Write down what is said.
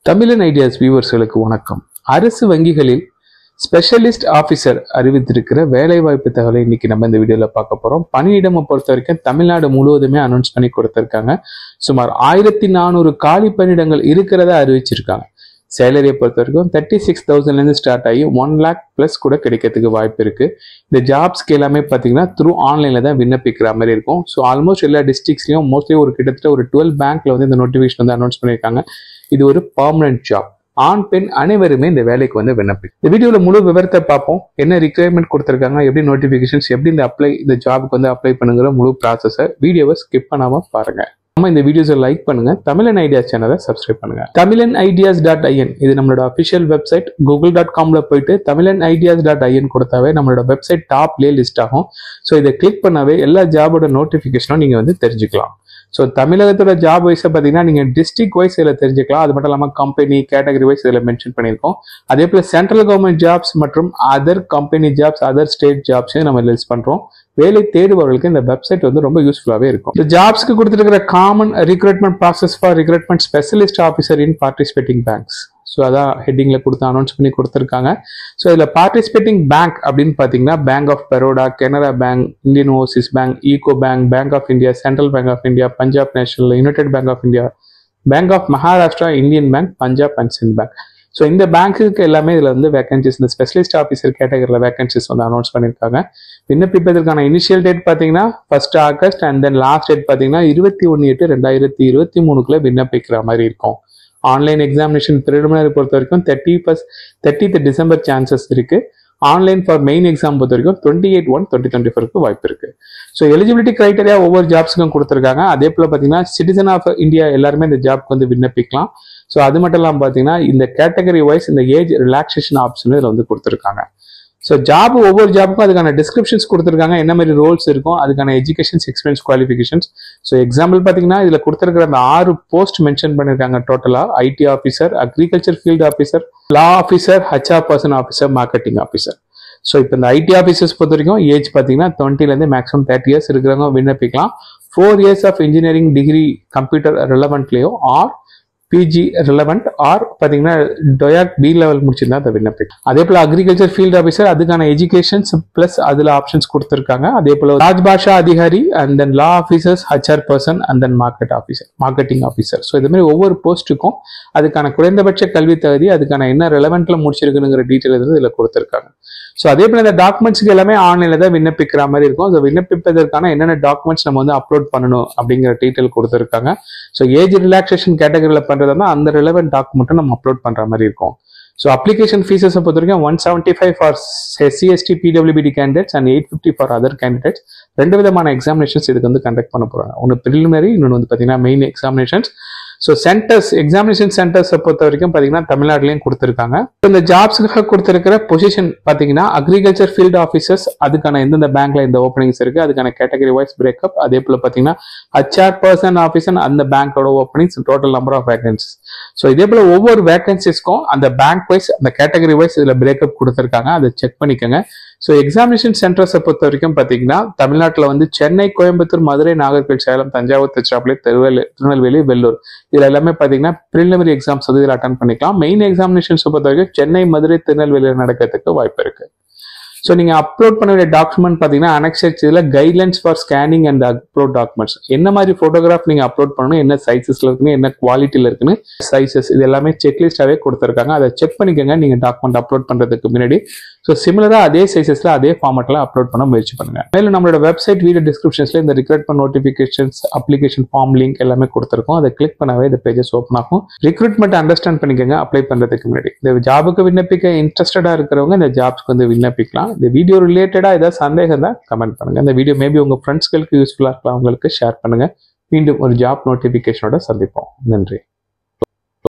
தமிழன் ஐடியாஸ் வியூவர்ஸ்களுக்கு வணக்கம் அரசு வங்கிகளில் ஸ்பெஷலிஸ்ட் ஆஃபீஸர் அறிவித்திருக்கிற வேலைவாய்ப்பு தகவலை இன்னைக்கு நம்ம இந்த வீடியோவில் பார்க்க போகிறோம் பணியிடமை பொறுத்த வரைக்கும் தமிழ்நாடு முழுவதுமே அனௌன்ஸ் பண்ணி கொடுத்துருக்காங்க சுமார் ஆயிரத்தி நானூறு காலி பணியிடங்கள் இருக்கிறதா அறிவிச்சிருக்காங்க சேலரியை பொறுத்த வரைக்கும் தேர்ட்டி சிக்ஸ் தௌசண்ட்லேருந்து ஸ்டார்ட் ஆகி ஒன் லேக் ப்ளஸ் கூட கிடைக்கிறதுக்கு வாய்ப்பு இருக்கு இந்த ஜாப்ஸ்க்கு எல்லாமே பார்த்தீங்கன்னா த்ரூ ஆன்லைனில் தான் விண்ணப்பிக்கிற மாதிரி இருக்கும் ஸோ ஆல்மோஸ்ட் எல்லா டிஸ்ட்ரிக்ஸ்லையும் மோஸ்ட்லி ஒரு கிட்டத்தட்ட ஒரு டுவெல் பேங்க்ல வந்து இந்த நோட்டிஃபிகேஷன் வந்து அனௌன்ஸ் பண்ணியிருக்காங்க இது ஒரு பர்மனன்ட் ஜாப் ஆண் பெண் அனைவருமே இந்த வேலைக்கு வந்து விண்ணப்பி இந்த வீடியோல முழு விவரத்தை பார்ப்போம் என்ன ரிக்குவயர்மெண்ட் கொடுத்துருக்காங்க எப்படி நோட்டிபிகேஷன்ஸ் எப்படி இந்த அப்ளை இந்த ஜாபுக்கு வந்து அப்ளை பண்ணுங்கிற முழு ப்ராசஸை வீடியோவை ஸ்கிப் பண்ணாம பாருங்க நம்ம இந்த வீடியோஸை லைக் பண்ணுங்க தமிழன் ஐடியாஸ் சேனலை சப்ஸ்கிரைப் பண்ணுங்க தமிழன் ஐடியாஸ் டாட் ஐஎன் இது நம்மளோட அஃபிஷியல் வெப்சைட் கூகுள் டாட் காம்ல போயிட்டு தமிழன் ஐடியாஸ் டாட் ஐஎன் கொடுத்தாவே நம்மளோட வெப்சைட் டாப்லேயே லிஸ்ட் ஆகும் ஸோ இதை கிளிக் பண்ணாவே எல்லா ஜாபோட நோட்டிஃபிகேஷனும் நீங்க வந்து தெரிஞ்சுக்கலாம் ஸோ தமிழகத்தோட ஜாப் வைஸை பார்த்தீங்கன்னா நீங்கள் டிஸ்ட்ரிக்ட் வைஸ் இதில் தெரிஞ்சுக்கலாம் அது மட்டும் இல்லாமல் கம்பெனி கேட்டகரி வைஸ் இதில் மென்ஷன் பண்ணியிருக்கோம் அதே போல் சென்ட்ரல் கவர்மெண்ட் ஜாப்ஸ் மற்றும் other company jobs other state ஜாப்ஸையும் நம்ம லிஸ்ட் பண்ணுறோம் வேலை தேடுபவர்களுக்கு இந்த வெப்சைட் வந்து ரொம்ப யூஸ்ஃபுல்லாகவே இருக்கும் இந்த ஜாப்ஸ்க்கு கொடுத்துருக்கிற common recruitment process for recruitment specialist officer in participating banks so அதான் ஹெட்டிங்கில் கொடுத்து அனௌன்ஸ் பண்ணி கொடுத்துருக்காங்க ஸோ இதில் பார்ட்டிசிபேட்டிங் பேங்க் அப்படின்னு பார்த்தீங்கன்னா bank of Baroda Canara bank Indian overseas bank UCO bank bank of India central bank of India Punjab national united bank of India bank of Maharashtra Indian bank Punjab and Sind bank so இந்த பேங்க்குக்கு எல்லாமே இதில் வந்து வேகன்சிஸ் இந்த specialist officer கேட்டகரியில் vacancies வந்து announce பண்ணியிருக்காங்க விண்ணப்பிப்பதற்கான இனிஷியல் டேட் பார்த்தீங்கன்னா first August and then last date பார்த்தீங்கன்னா இருபத்தி ஒன்று எட்டு ரெண்டாயிரத்தி இருபத்தி மூணுக்குள்ள விண்ணப்பிக்கிற மாதிரி இருக்கும் ஆன்லைன் எக்ஸாமினேஷன் ப்ரிலிமினரி பொறுத்த வரைக்கும் thirty first thirtieth December chances இருக்கு ஆன்லைன் ஃபார் மெயின் எக்ஸாம் பொறுத்த வரைக்கும் twenty eight one twenty twenty ஃபோருக்கு வாய்ப்பு இருக்கு ஸோ எலிஜிபிலிட்டி கிரைட்டரியா ஒவ்வொரு ஜாப்ஸுக்கும் கொடுத்துருக்காங்க அதே போல் பார்த்தீங்கன்னா சிட்டிசன் ஆஃப் இந்தியா எல்லாருமே இந்த ஜாப்க்கு வந்து விண்ணப்பிக்கலாம் ஸோ அது மட்டும் இல்லாமல் பார்த்தீங்கன்னா இந்த கேட்டகரி வைஸ் இந்த ஏஜ் ரிலாக்ஸேஷன் ஆப்ஷன் இதில் வந்து கொடுத்துருக்காங்க ஸோ ஜாப் ஒவ்வொரு ஜாப்புக்கும் அதுக்கான டிஸ்கிரிப்ஷன்ஸ் கொடுத்துருக்காங்க என்ன மாதிரி ரோல்ஸ் இருக்கும் அதுக்கான educations experience qualifications so example பார்த்தீங்கன்னா இதில் கொடுத்துருக்கிற அந்த ஆறு போஸ்ட் மென்ஷன் பண்ணியிருக்காங்க டோட்டலாக IT officer agriculture field officer law officer HR person officer marketing officer so இப்போ இந்த ஐடி ஆஃபீஸர்ஸ் பொறுத்த வரைக்கும் ஏஜ் பார்த்தீங்கன்னா டுவெண்ட்டிலேருந்து மேக்ஸிமம் தேர்ட்டி இயர்ஸ் இருக்கிறவங்க விண்ணப்பிக்கலாம் four years of engineering degree computer ரெலவெண்ட்லேயோ ஆர் பிஜி ரிலவெண்ட் ஆர் பார்த்தீங்கன்னா டொயாக் பி லெவல் முடிச்சிருந்தா அதை விண்ணப்பிக்கும் அதே போல் அக்ரிகல்ச்சர் ஃபீல்டு ஆஃபீஸர் அதுக்கான எஜுகேஷன்ஸ் ப்ளஸ் அதில் ஆப்ஷன்ஸ் கொடுத்துருக்காங்க அதே போல் ராஜ்பாஷா அதிகாரி and then law officers HR person and then market officer marketing officer so இது மாதிரி ஒவ்வொரு போஸ்ட்டுக்கும் அதுக்கான குறைந்தபட்ச கல்வி தகுதி அதுக்கான என்ன ரெலவெண்ட்ல முடிச்சிருக்குங்கிற டீட்டெயில் வந்து இதில் கொடுத்துருக்காங்க ஸோ அதே போல் இந்த டாக்குமெண்ட்ஸ்க்கு எல்லாமே ஆன்லைனில் தான் விண்ணப்பிக்கிற மாதிரி இருக்கும் ஸோ விண்ணப்பிப்பதற்கான என்னென்ன டாக்குமெண்ட்ஸ் நம்ம வந்து அப்லோட் பண்ணணும் அப்படிங்கிற டீட்டெயில் கொடுத்துருக்காங்க ஸோ ஏஜ் ரிலாக்ஸேஷன் கேட்டகரியில் பண்ணுறதுனா அந்த ரிலவெண்ட் டாக்குமெண்ட்டை நம்ம அப்லோட் பண்ணுற மாதிரி இருக்கும் ஸோ அப்ளிகேஷன் ஃபீஸஸை பொறுத்த வரைக்கும் one seventy five for SC ST PWBD candidates and eight fifty for other candidates ரெண்டு விதமான எக்ஸாமினேஷன்ஸ் இதுக்கு வந்து கண்டக்ட் பண்ண போகிறாங்க ஒன்று ப்ரிலிமினரி இன்னொன்று வந்து பார்த்தீங்கன்னா main examinations so centres examination சென்டர்ஸை பொறுத்த வரைக்கும் பார்த்தீங்கன்னா தமிழ்நாட்டிலையும் கொடுத்துருக்காங்க இந்த ஜாப்ஸுக்காக கொடுத்துருக்கிற பொசிஷன் பார்த்தீங்கன்னா அக்ரிகல்ச்சர் ஃபீல்டு ஆஃபீஸர்ஸ் அதுக்கான எந்தெந்த பேங்க்ல இந்த ஓப்பனிங்ஸ் இருக்கு அதுக்கான கேட்டகரி வைஸ் பிரேக்கப் அதே போல் பார்த்தீங்கன்னா ஹச்ஆர் பர்சன் ஆஃபீஸர் அந்த பேங்கோட openings total number of vacancies so இதே போல் ஒவ்வொரு வேகன்சிஸ்க்கும் அந்த பேங்க் வைஸ் அந்த கேட்டகரி வைஸ் இதில் பிரேக்கப் கொடுத்துருக்காங்க அதை செக் பண்ணிக்கோங்க ஸோ எக்ஸாமினேஷன் சென்டர்ஸை பொறுத்த வரைக்கும் பார்த்தீங்கன்னா தமிழ்நாட்டில் வந்து சென்னை கோயம்புத்தூர் மதுரை நாகர்கோவில் சேலம் தஞ்சாவூர் திருச்சிராப்பள்ளி திருவள்ளி திருநெல்வேலி வெள்ளூர் இதில் எல்லாமே பார்த்தீங்கன்னா ப்ரிலிமினரி எக்ஸாம்ஸ் வந்து இதில் அட்டன் பண்ணிக்கலாம் மெயின் எக்ஸாமினேஷன்ஸை பொறுத்த வரைக்கும் சென்னை மதுரை திருநெல்வேலியில் நடக்கிறதுக்கு வாய்ப்பு இருக்கு ஸோ நீங்கள் அப்லோட் பண்ண வேண்டிய டாக்குமெண்ட் பார்த்தீங்கன்னா அனெக்செட் இதில் guidelines for scanning and upload documents என்ன மாதிரி ஃபோட்டோகிராஃப் நீங்கள் அப்லோட் பண்ணணும் என்ன சைஸஸில் இருக்குன்னு என்ன குவாலிட்டியில் இருக்குன்னு சைஸஸ் இது எல்லாமே செக்லிஸ்டாகவே கொடுத்துருக்காங்க அதை செக் பண்ணிக்கோங்க நீங்கள் டாக்குமெண்ட் அப்லோட் பண்ணுறதுக்கு முன்னாடி ஸோ சிமிலராக அதே சைஸஸில் அதே ஃபார்மெட்டில் அப்லோட் பண்ண முயற்சி பண்ணுங்க மேலும் நம்மளோட வெப்சைட் வீடியோ டிஸ்கிரிப்ஷன்ஸில் இந்த recruitment notifications application form link எல்லாமே கொடுத்துருக்கோம் அதை கிளிக் பண்ணவே இந்த பேஜஸ் ஓப்பன் ஆகும் ரிக்ரூட்மெண்ட் அண்டர்ஸ்டாண்ட் பண்ணிக்கோங்க அப்ளை பண்ணுறதுக்கு முன்னாடி இந்த ஜாபுக்கு விண்ணப்பிக்க இன்ட்ரெஸ்டடாக இருக்கிறவங்க இந்த ஜாப்ஸ்க்கு வந்து விண்ணப்பிக்கலாம் இந்த வீடியோ ரிலேட்டடாக ஏதாவது சந்தேகம் தான் கமெண்ட் பண்ணுங்க இந்த வீடியோ மேபி உங்கள் ஃப்ரெண்ட்ஸ்களுக்கு யூஸ்ஃபுல்லாக இருக்கலாம் உங்களுக்கு ஷேர் பண்ணுங்க மீண்டும் ஒரு ஜாப் நோட்டிஃபிகேஷனோட சந்திப்போம் நன்றி